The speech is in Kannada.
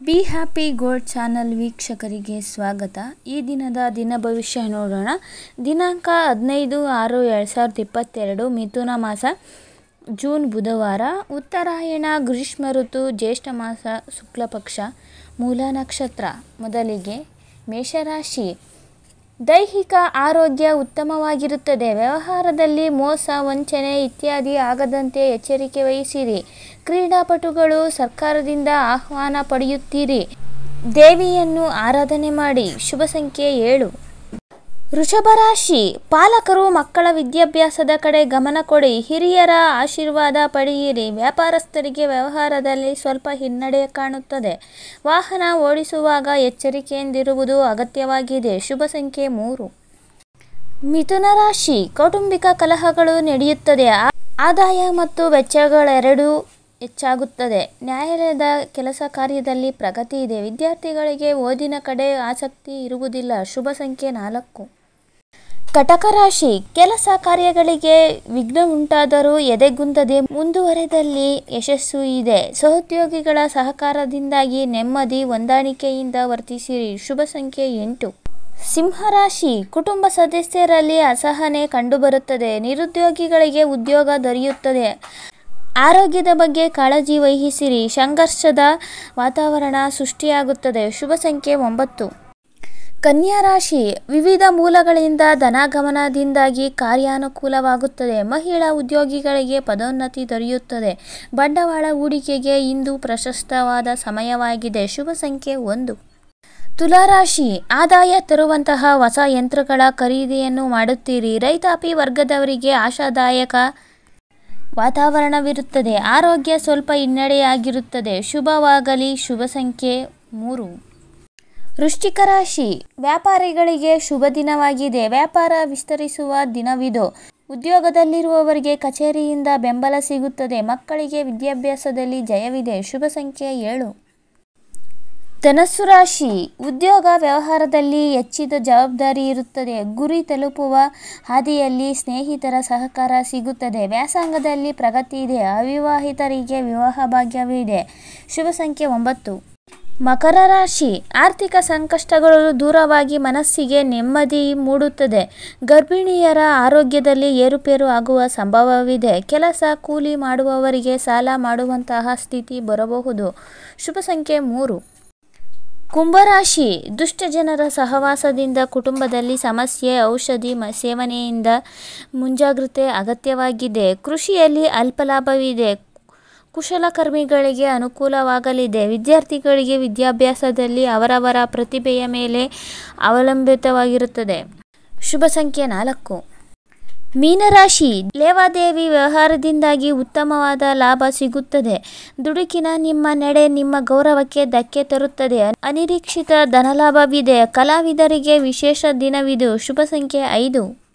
ಬಿ ಹ್ಯಾಪಿ ಗೋಲ್ಡ್ ಚಾನಲ್ ವೀಕ್ಷಕರಿಗೆ ಸ್ವಾಗತ ಈ ದಿನದ ದಿನ ಭವಿಷ್ಯ ನೋಡೋಣ ದಿನಾಂಕ ಹದಿನೈದು ಆರು ಎರಡು ಸಾವಿರದ ಇಪ್ಪತ್ತೆರಡು ಮಿಥುನ ಮಾಸ ಜೂನ್ ಬುಧವಾರ ಉತ್ತರಾಯಣ ಗ್ರೀಷ್ಮ ಋತು ಜ್ಯೇಷ್ಠ ಮಾಸ ಶುಕ್ಲ ಪಕ್ಷ ಮೂಲ ನಕ್ಷತ್ರ ಮೊದಲಿಗೆ ಮೇಷರಾಶಿ ದೈಹಿಕ ಆರೋಗ್ಯ ಉತ್ತಮವಾಗಿರುತ್ತದೆ ವ್ಯವಹಾರದಲ್ಲಿ ಮೋಸ ವಂಚನೆ ಇತ್ಯಾದಿ ಆಗದಂತೆ ಎಚ್ಚರಿಕೆ ವಹಿಸಿರಿ ಕ್ರೀಡಾಪಟುಗಳು ಸರ್ಕಾರದಿಂದ ಆಹ್ವಾನ ಪಡೆಯುತ್ತೀರಿ ದೇವಿಯನ್ನು ಆರಾಧನೆ ಮಾಡಿ ಶುಭ ಸಂಖ್ಯೆ ಏಳು ವೃಷಭ ರಾಶಿ ಪಾಲಕರು ಮಕ್ಕಳ ವಿದ್ಯಾಭ್ಯಾಸದ ಕಡೆ ಗಮನ ಕೊಡಿ ಹಿರಿಯರ ಆಶೀರ್ವಾದ ಪಡೆಯಿರಿ ವ್ಯಾಪಾರಸ್ಥರಿಗೆ ವ್ಯವಹಾರದಲ್ಲಿ ಸ್ವಲ್ಪ ಹಿನ್ನಡೆ ಕಾಣುತ್ತದೆ ವಾಹನ ಓಡಿಸುವಾಗ ಎಚ್ಚರಿಕೆಯಿಂದಿರುವುದು ಅಗತ್ಯವಾಗಿದೆ ಶುಭ ಸಂಖ್ಯೆ ಮೂರು ಮಿಥುನ ರಾಶಿ ಕೌಟುಂಬಿಕ ಕಲಹಗಳು ನಡೆಯುತ್ತದೆ ಆ- ಆದಾಯ ಮತ್ತು ವೆಚ್ಚಗಳೆರಡೂ ಹೆಚ್ಚಾಗುತ್ತದೆ ನ್ಯಾಯಾಲಯದ ಕೆಲಸ ಕಾರ್ಯದಲ್ಲಿ ಪ್ರಗತಿ ಇದೆ ವಿದ್ಯಾರ್ಥಿಗಳಿಗೆ ಓದಿನ ಕಡೆ ಆಸಕ್ತಿ ಇರುವುದಿಲ್ಲ ಶುಭ ಸಂಖ್ಯೆ ನಾಲ್ಕು ಕಟಕ ರಾಶಿ ಕೆಲಸ ಕಾರ್ಯಗಳಿಗೆ ವಿಘ್ನ ಉಂಟಾದರೂ ಎದೆಗುಂದದೆ ಮುಂದುವರೆದಲ್ಲಿ ಯಶಸ್ಸು ಇದೆ ಸಹೋದ್ಯೋಗಿಗಳ ಸಹಕಾರದಿಂದಾಗಿ ನೆಮ್ಮದಿ ಹೊಂದಾಣಿಕೆಯಿಂದ ವರ್ತಿಸಿರಿ ಶುಭ ಸಂಖ್ಯೆ ಎಂಟು ಸಿಂಹರಾಶಿ ಕುಟುಂಬ ಸದಸ್ಯರಲ್ಲಿ ಅಸಹನೆ ಕಂಡುಬರುತ್ತದೆ ನಿರುದ್ಯೋಗಿಗಳಿಗೆ ಉದ್ಯೋಗ ದೊರೆಯುತ್ತದೆ ಆರೋಗ್ಯದ ಬಗ್ಗೆ ಕಾಳಜಿ ವಹಿಸಿರಿ ಸಂಘರ್ಷದ ವಾತಾವರಣ ಸೃಷ್ಟಿಯಾಗುತ್ತದೆ ಶುಭ ಸಂಖ್ಯೆ ಒಂಬತ್ತು ಕನ್ಯಾ ರಾಶಿ ವಿವಿಧ ಮೂಲಗಳಿಂದ ಧನಾಗಮನದಿಂದಾಗಿ ಕಾರ್ಯಾನುಕೂಲವಾಗುತ್ತದೆ ಮಹಿಳಾ ಉದ್ಯೋಗಿಗಳಿಗೆ ಪದೋನ್ನತಿ ದೊರೆಯುತ್ತದೆ ಬಂಡವಾಳ ಹೂಡಿಕೆಗೆ ಇಂದು ಪ್ರಶಸ್ತವಾದ ಸಮಯವಾಗಿದೆ ಶುಭ ಸಂಖ್ಯೆ ಒಂದು ತುಲಾರಾಶಿ ಆದಾಯ ತರುವಂತಹ ಹೊಸ ಯಂತ್ರಗಳ ಖರೀದಿಯನ್ನು ಮಾಡುತ್ತೀರಿ ರೈತಾಪಿ ವರ್ಗದವರಿಗೆ ಆಶಾದಾಯಕ ವಾತಾವರಣವಿರುತ್ತದೆ ಆರೋಗ್ಯ ಸ್ವಲ್ಪ ಹಿನ್ನಡೆಯಾಗಿರುತ್ತದೆ ಶುಭವಾಗಲಿ ಶುಭ ಸಂಖ್ಯೆ ಮೂರು ವೃಶ್ಚಿಕ ರಾಶಿ ವ್ಯಾಪಾರಿಗಳಿಗೆ ಶುಭ ದಿನವಾಗಿದೆ ವ್ಯಾಪಾರ ವಿಸ್ತರಿಸುವ ದಿನವಿದು ಉದ್ಯೋಗದಲ್ಲಿರುವವರಿಗೆ ಕಚೇರಿಯಿಂದ ಬೆಂಬಲ ಸಿಗುತ್ತದೆ ಮಕ್ಕಳಿಗೆ ವಿದ್ಯಾಭ್ಯಾಸದಲ್ಲಿ ಜಯವಿದೆ ಶುಭ ಸಂಖ್ಯೆ ಏಳು ಧನಸ್ಸು ರಾಶಿ ಉದ್ಯೋಗ ವ್ಯವಹಾರದಲ್ಲಿ ಹೆಚ್ಚಿದ ಜವಾಬ್ದಾರಿ ಇರುತ್ತದೆ ಗುರಿ ತಲುಪುವ ಹಾದಿಯಲ್ಲಿ ಸ್ನೇಹಿತರ ಸಹಕಾರ ಸಿಗುತ್ತದೆ ವ್ಯಾಸಂಗದಲ್ಲಿ ಪ್ರಗತಿ ಇದೆ ಅವಿವಾಹಿತರಿಗೆ ವಿವಾಹ ಭಾಗ್ಯವಿದೆ ಶುಭ ಸಂಖ್ಯೆ ಒಂಬತ್ತು ಮಕರ ರಾಶಿ ಆರ್ಥಿಕ ಸಂಕಷ್ಟಗಳು ದೂರವಾಗಿ ಮನಸ್ಸಿಗೆ ನೆಮ್ಮದಿ ಮೂಡುತ್ತದೆ ಗರ್ಭಿಣಿಯರ ಆರೋಗ್ಯದಲ್ಲಿ ಏರುಪೇರು ಆಗುವ ಸಂಭವವಿದೆ ಕೆಲಸ ಕೂಲಿ ಮಾಡುವವರಿಗೆ ಸಾಲ ಮಾಡುವಂತಹ ಸ್ಥಿತಿ ಬರಬಹುದು ಶುಭ ಸಂಖ್ಯೆ ಮೂರು ಕುಂಭರಾಶಿ ದುಷ್ಟ ಜನರ ಸಹವಾಸದಿಂದ ಕುಟುಂಬದಲ್ಲಿ ಸಮಸ್ಯೆ ಔಷಧಿ ಮ ಸೇವನೆಯಿಂದ ಮುಂಜಾಗ್ರತೆ ಅಗತ್ಯವಾಗಿದೆ ಕೃಷಿಯಲ್ಲಿ ಅಲ್ಪ ಲಾಭವಿದೆ ಕುಶಲಕರ್ಮಿಗಳಿಗೆ ಅನುಕೂಲವಾಗಲಿದೆ ವಿದ್ಯಾರ್ಥಿಗಳಿಗೆ ವಿದ್ಯಾಭ್ಯಾಸದಲ್ಲಿ ಅವರವರ ಪ್ರತಿಭೆಯ ಮೇಲೆ ಅವಲಂಬಿತವಾಗಿರುತ್ತದೆ ಶುಭ ಸಂಖ್ಯೆ ನಾಲ್ಕು ಮೀನರಾಶಿ ಲೇವಾದೇವಿ ವ್ಯವಹಾರದಿಂದಾಗಿ ಉತ್ತಮವಾದ ಲಾಭ ಸಿಗುತ್ತದೆ ದುಡುಕಿನ ನಿಮ್ಮ ನಡೆ ನಿಮ್ಮ ಗೌರವಕ್ಕೆ ಧಕ್ಕೆ ತರುತ್ತದೆ ಅನಿರೀಕ್ಷಿತ ಧನಲಾಭವಿದೆ ಕಲಾವಿದರಿಗೆ ವಿಶೇಷ ದಿನವಿದು ಶುಭ ಸಂಖ್ಯೆ ಐದು